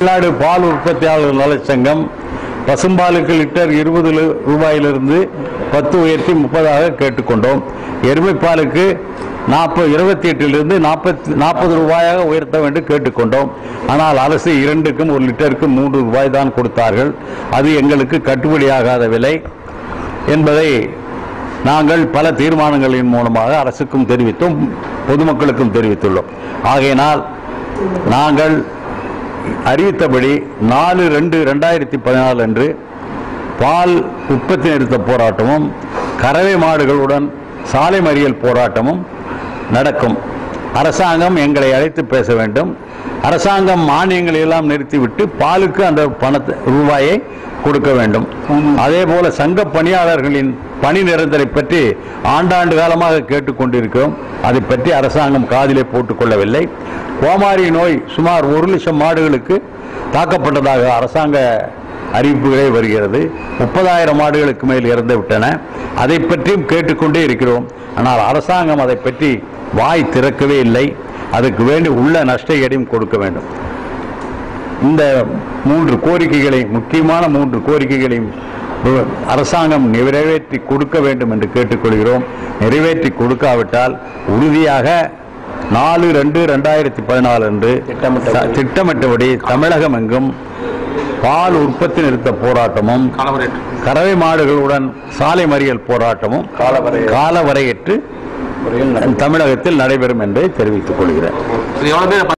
தமிழ்நாடு பால் உற்பத்தியாளர் நலச்சங்கம் பசும்பாலுக்கு லிட்டர் இருபது ரூபாயிலிருந்து பத்து உயர்த்தி முப்பதாக கேட்டுக்கொண்டோம் எருமைப்பாலுக்கு நாற்பது இருபத்தி எட்டிலிருந்து நாற்பத்தி நாற்பது ரூபாயாக உயர்த்த வேண்டும் கேட்டுக்கொண்டோம் ஆனால் அரசு இரண்டுக்கும் ஒரு லிட்டருக்கு மூன்று ரூபாய் தான் கொடுத்தார்கள் அது எங்களுக்கு கட்டுப்படியாகாத விலை என்பதை நாங்கள் பல தீர்மானங்களின் மூலமாக அரசுக்கும் தெரிவித்தும் பொதுமக்களுக்கும் தெரிவித்துள்ளோம் ஆகையினால் நாங்கள் அறிவித்தபடி நாலு ரெண்டு ரெண்டாயிரத்தி பதினாலு அன்று பால் உற்பத்தி நிறுத்த போராட்டமும் கறவை மாடுகளுடன் சாலை மறியல் போராட்டமும் நடக்கும் அரசாங்கம் எங்களை அழைத்து பேச வேண்டும் அரசாங்கம் மானியங்களை எல்லாம் நிறுத்திவிட்டு பாலுக்கு அந்த பணத்தை ரூபாயை கொடுக்க வேண்டும் அதே போல சங்க பணியாளர்களின் பணி நிரந்தரை பற்றி ஆண்டாண்டு காலமாக கேட்டுக்கொண்டிருக்கிறோம் அதை பற்றி அரசாங்கம் காதிலே போட்டுக்கொள்ளவில்லை கோமாரி நோய் சுமார் ஒரு லட்சம் மாடுகளுக்கு தாக்கப்பட்டதாக அரசாங்க அறிவிப்புகளே வருகிறது முப்பதாயிரம் மாடுகளுக்கு மேல் இறந்து விட்டன அதை பற்றியும் கேட்டுக்கொண்டே இருக்கிறோம் ஆனால் அரசாங்கம் அதை பற்றி வாய் திறக்கவே இல்லை அதுக்கு வேண்டி உள்ள நஷ்ட ஈடையும் கொடுக்க வேண்டும் இந்த மூன்று கோரிக்கைகளை முக்கியமான மூன்று கோரிக்கைகளையும் உ- அரசாங்கம் நிறைவேற்றி கொடுக்க வேண்டும் என்று கேட்டுக்கொள்கிறோம் நிறைவேற்றி கொடுக்காவிட்டால் உறுதியாக நாலு ரெண்டு ரெண்டாயிரத்தி பதினாலு அன்று திட்டமிட்டபடி. த- திட்டமிட்டபடி தமிழகம் எங்கும் பால் உற்பத்தி நிறுத்த போராட்டமும் கறவை மாடுகளுடன் சாலை மறியல் போராட்டமும் காலவரை- காலவரையற்று முறையில் தமிழகத்தில் நடைபெறும் என்று தெரிவித்துக் கொள்கிறேன் இது எவ்வளவு பேர்